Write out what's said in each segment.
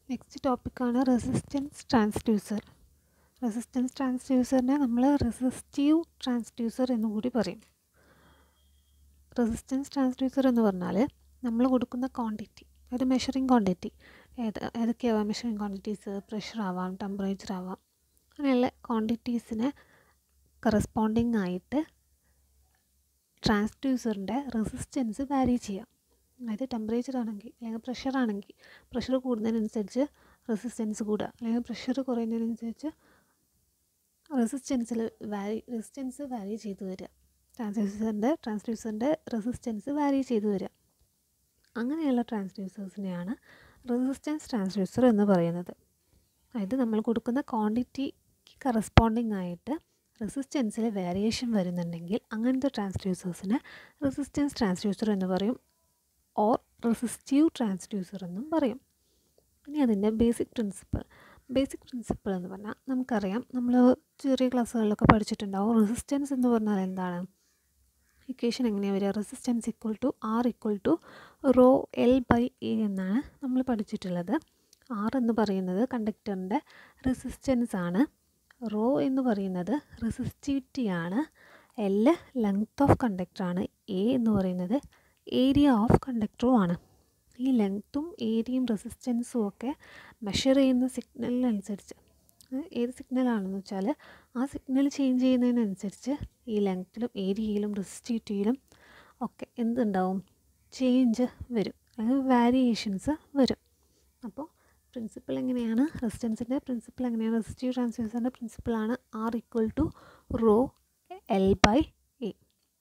next ടോപ്പിക്കാണ് resistance transducer resistance ട്രാൻസ്ഡ്യൂസറിനെ നമ്മൾ resistive transducer എന്ന് കൂടി പറയും റെസിസ്റ്റൻസ് ട്രാൻസ്ഡ്യൂസർ എന്ന് പറഞ്ഞാൽ നമ്മൾ കൊടുക്കുന്ന ക്വാണ്ടിറ്റി ഒരു മെഷറിങ് ക്വാണ്ടിറ്റി ഏത് ഏതൊക്കെയാവാം മെഷറിങ് ക്വാണ്ടിറ്റീസ് പ്രഷർ ആവാം ടെമ്പറേച്ചർ ആവാം അങ്ങനെയുള്ള ക്വാണ്ടിറ്റീസിനെ കറസ്പോണ്ടിങ് ആയിട്ട് ട്രാൻസ്ഡ്യൂസറിൻ്റെ റെസിസ്റ്റൻസ് വാരി ചെയ്യാം അതായത് ടെമ്പറേച്ചർ ആണെങ്കിൽ അല്ലെങ്കിൽ പ്രഷർ ആണെങ്കിൽ പ്രഷർ കൂടുന്നതിനനുസരിച്ച് റെസിസ്റ്റൻസ് കൂടുക അല്ലെങ്കിൽ പ്രഷർ കുറയുന്നതിനനുസരിച്ച് റെസിസ്റ്റൻസിൽ വാരി റെസിസ്റ്റൻസ് വാരി ചെയ്തു വരിക ട്രാൻസ്ഡ്യൂസറിൻ്റെ ട്രാൻസ്ഡ്യൂസറിൻ്റെ റെസിസ്റ്റൻസ് വാരി ചെയ്തു വരിക അങ്ങനെയുള്ള ട്രാൻസ്ഡ്യൂസേഴ്സിനെയാണ് റെസിസ്റ്റൻസ് ട്രാൻസ്ഡ്യൂസർ എന്ന് പറയുന്നത് അതായത് നമ്മൾ കൊടുക്കുന്ന ക്വാണ്ടിറ്റിക്ക് കറസ്പോണ്ടിങ് ആയിട്ട് റെസിസ്റ്റൻസിൽ വേരിയേഷൻ വരുന്നുണ്ടെങ്കിൽ അങ്ങനത്തെ ട്രാൻസ്ഡ്യൂസേഴ്സിനെ റെസിസ്റ്റൻസ് ട്രാൻസ്ഡ്യൂസർ എന്ന് പറയും ഓർ റെസിസ്റ്റീവ് ട്രാൻസ്ഡ്യൂസർ എന്നും പറയും ഇനി അതിൻ്റെ ബേസിക് പ്രിൻസിപ്പിൾ ബേസിക് പ്രിൻസിപ്പിൾ എന്ന് പറഞ്ഞാൽ നമുക്കറിയാം നമ്മൾ ചെറിയ ക്ലാസ്സുകളിലൊക്കെ പഠിച്ചിട്ടുണ്ടാവും റെസിസ്റ്റൻസ് എന്ന് പറഞ്ഞാൽ എന്താണ് ഇക്വേഷൻ എങ്ങനെയാണ് വരിക resistance equal to R equal to rho L by A എന്നാണ് നമ്മൾ പഠിച്ചിട്ടുള്ളത് ആർ എന്ന് പറയുന്നത് കണ്ടക്ടറിൻ്റെ റെസിസ്റ്റൻസ് ആണ് റോ എന്ന് പറയുന്നത് റെസിസ്റ്റിവിറ്റി ആണ് എൽ ലെങ്ത് ഓഫ് കണ്ടക്ടറാണ് എ എന്ന് പറയുന്നത് ഏരിയ ഓഫ് കണ്ടക്ടറും ആണ് ഈ ലെങ്ത്തും ഏരിയയും റെസിസ്റ്റൻസും ഒക്കെ മെഷർ ചെയ്യുന്ന സിഗ്നലിനനുസരിച്ച് ഏത് സിഗ്നലാണെന്ന് വെച്ചാൽ ആ സിഗ്നൽ ചേഞ്ച് ചെയ്യുന്നതിനനുസരിച്ച് ഈ ലെങ്ത്തിലും ഏരിയയിലും റെസിസ്റ്റിവിറ്റിയിലും ഒക്കെ എന്തുണ്ടാവും ചേഞ്ച് വരും അല്ലെങ്കിൽ വാരിയേഷൻസ് വരും അപ്പോൾ പ്രിൻസിപ്പിൾ എങ്ങനെയാണ് റെസിസ്റ്റൻസിൻ്റെ പ്രിൻസിപ്പിൾ എങ്ങനെയാണ് റെസിസ്റ്റീവ് ട്രാൻസ്ഡ്യൂസറിൻ്റെ പ്രിൻസിപ്പിളാണ് R equal to rho L by A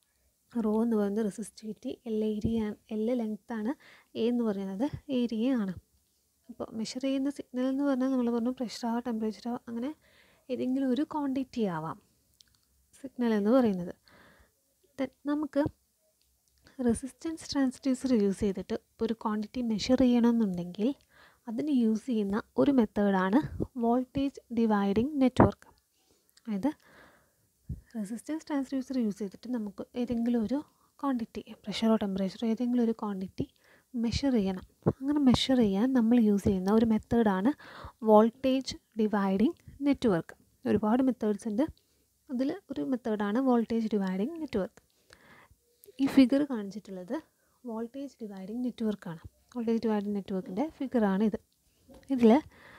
rho എന്ന് പറയുന്നത് റെസിസ്റ്റിവിറ്റി എൽ ഏരിയ എൽ ലെങ്ത്താണ് എ എന്ന് പറയുന്നത് ഏരിയ ആണ് അപ്പോൾ മെഷർ ചെയ്യുന്ന സിഗ്നൽ എന്ന് പറഞ്ഞാൽ നമ്മൾ പറഞ്ഞു പ്രഷറോ ടെമ്പറേച്ചറോ അങ്ങനെ ഏതെങ്കിലും ഒരു ക്വാണ്ടിറ്റി ആവാം സിഗ്നൽ എന്ന് പറയുന്നത് ദെൻ നമുക്ക് റെസിസ്റ്റൻസ് ട്രാൻസ്ഡ്യൂസർ യൂസ് ചെയ്തിട്ട് ഒരു ക്വാണ്ടിറ്റി മെഷർ ചെയ്യണമെന്നുണ്ടെങ്കിൽ അതിന് യൂസ് ചെയ്യുന്ന ഒരു മെത്തേഡാണ് വോൾട്ടേജ് ഡിവൈഡിങ് നെറ്റ്വർക്ക് അതായത് റെസിസ്റ്റൻസ് ട്രാൻസ്ഡ്യൂസർ യൂസ് ചെയ്തിട്ട് നമുക്ക് ഏതെങ്കിലും ഒരു ക്വാണ്ടിറ്റി പ്രഷറോ ടെമ്പറേച്ചറോ ഏതെങ്കിലും ഒരു ക്വാണ്ടിറ്റി മെഷർ ചെയ്യണം അങ്ങനെ മെഷർ ചെയ്യാൻ നമ്മൾ യൂസ് ചെയ്യുന്ന ഒരു മെത്തേഡാണ് വോൾട്ടേജ് ഡിവൈഡിങ് നെറ്റ്വർക്ക് ഒരുപാട് മെത്തേഡ്സ് ഉണ്ട് അതിൽ ഒരു മെത്തേഡാണ് വോൾട്ടേജ് ഡിവൈഡിങ് നെറ്റ്വർക്ക് ഈ ഫിഗർ കാണിച്ചിട്ടുള്ളത് വോൾട്ടേജ് ഡിവൈഡിങ് നെറ്റ്വർക്കാണ് വോൾട്ടേജ് ഡിവൈഡിങ് നെറ്റ്വർക്കിൻ്റെ ഫിഗറാണ് ഇത് ഇതിൽ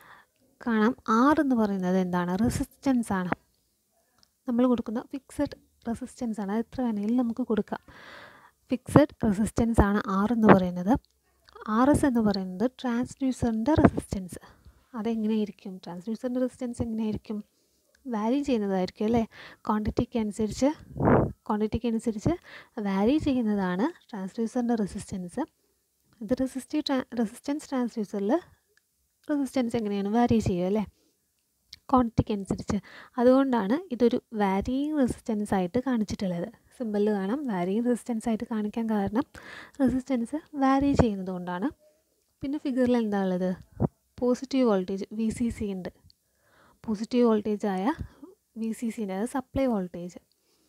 കാണാം ആർ എന്ന് പറയുന്നത് എന്താണ് റെസിസ്റ്റൻസ് ആണ് നമ്മൾ കൊടുക്കുന്ന ഫിക്സഡ് റെസിസ്റ്റൻസ് ആണ് അത് എത്ര വേണമെങ്കിലും നമുക്ക് കൊടുക്കാം ഫിക്സഡ് റെസിസ്റ്റൻസ് ആണ് ആർ എന്ന് പറയുന്നത് ആർ എസ് എന്ന് പറയുന്നത് ട്രാൻസ്ഡ്യൂസറിൻ്റെ റെസിസ്റ്റൻസ് അതെങ്ങനെയായിരിക്കും ട്രാൻസ്ഡ്യൂസറിൻ്റെ റെസിസ്റ്റൻസ് എങ്ങനെയായിരിക്കും വാരി ചെയ്യുന്നതായിരിക്കും അല്ലേ ക്വാണ്ടിറ്റിക്ക് അനുസരിച്ച് ക്വാണ്ടിറ്റിക്ക് അനുസരിച്ച് വാരി ചെയ്യുന്നതാണ് ട്രാൻസ്ഡ്യൂസറിൻ്റെ റെസിസ്റ്റൻസ് ഇത് റെസിസ്റ്റീവ് ട്രാ റെസിസ്റ്റൻസ് ട്രാൻസ്ഡ്യൂസറിൽ റെസിസ്റ്റൻസ് എങ്ങനെയാണ് വാരി ചെയ്യുക അല്ലേ ക്വാണ്ടിറ്റിക്ക് അനുസരിച്ച് അതുകൊണ്ടാണ് ഇതൊരു വാരിയിങ് റെസിസ്റ്റൻസ് ആയിട്ട് കാണിച്ചിട്ടുള്ളത് സിമ്പിളിൽ കാണാം വാരിയിങ് റെസിസ്റ്റൻസ് ആയിട്ട് കാണിക്കാൻ കാരണം റെസിസ്റ്റൻസ് വാരി ചെയ്യുന്നത് കൊണ്ടാണ് പിന്നെ ഫിഗറിൽ എന്താ ഉള്ളത് positive voltage V C C ഉണ്ട് പോസിറ്റീവ് വോൾട്ടേജ് ആയ വി സി സിൻ്റെ അത് സപ്ലൈ വോൾട്ടേജ്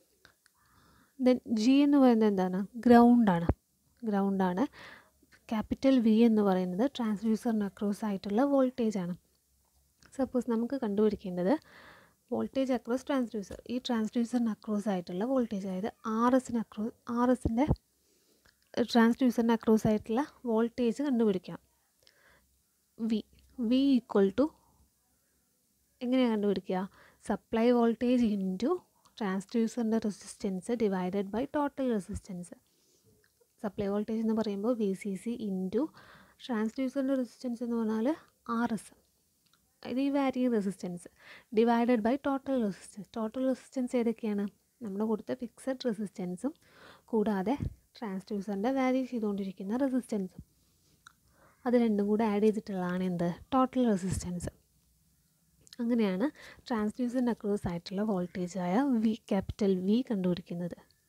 ദെൻ ജി എന്ന് പറയുന്നത് എന്താണ് ഗ്രൗണ്ടാണ് ഗ്രൗണ്ടാണ് ക്യാപിറ്റൽ വി എന്ന് പറയുന്നത് ട്രാൻസ്ഡ്യൂസറിന് അക്രോസ് ആയിട്ടുള്ള വോൾട്ടേജ് ആണ് സപ്പോസ് നമുക്ക് കണ്ടുപിടിക്കേണ്ടത് വോൾട്ടേജ് അക്രോസ് ട്രാൻസ്ഡ്യൂസർ ഈ ട്രാൻസ്ഡ്യൂസറിന് അക്രോസ് ആയിട്ടുള്ള വോൾട്ടേജ് അതായത് ആർ എസിന് അക്രോസ് ആർ എസിൻ്റെ ട്രാൻസ്ഡ്യൂസറിന് അക്രോസ് ആയിട്ടുള്ള വോൾട്ടേജ് കണ്ടുപിടിക്കാം വി വി ഈക്വൽ ടു എങ്ങനെയാണ് കണ്ടുപിടിക്കുക സപ്ലൈ വോൾട്ടേജ് ഇൻറ്റു ട്രാൻസ്ഡ്യൂസറിൻ്റെ resistance divided by total resistance supply voltage എന്ന് പറയുമ്പോൾ വി സി സി ഇൻറ്റു ട്രാൻസ്ഡ്യൂസറിൻ്റെ റെസിസ്റ്റൻസ് എന്ന് പറഞ്ഞാൽ ആർ എസ് ഇത് ഈ varying resistance divided by total resistance total resistance ഏതൊക്കെയാണ് നമ്മൾ കൊടുത്ത ഫിക്സഡ് റെസിസ്റ്റൻസും കൂടാതെ ട്രാൻസ്ഡ്യൂസറിൻ്റെ വാരി ചെയ്തുകൊണ്ടിരിക്കുന്ന റെസിസ്റ്റൻസും അത് രണ്ടും കൂടെ ആഡ് ചെയ്തിട്ടുള്ളതാണ് എന്ത് ടോട്ടൽ റെസിസ്റ്റൻസ് അങ്ങനെയാണ് ട്രാൻസ്ഡ്യൂസറിൻ്റെ അക്രോസ് ആയിട്ടുള്ള വോൾട്ടേജായ വി ക്യാപിറ്റൽ വി കണ്ടുപിടിക്കുന്നത്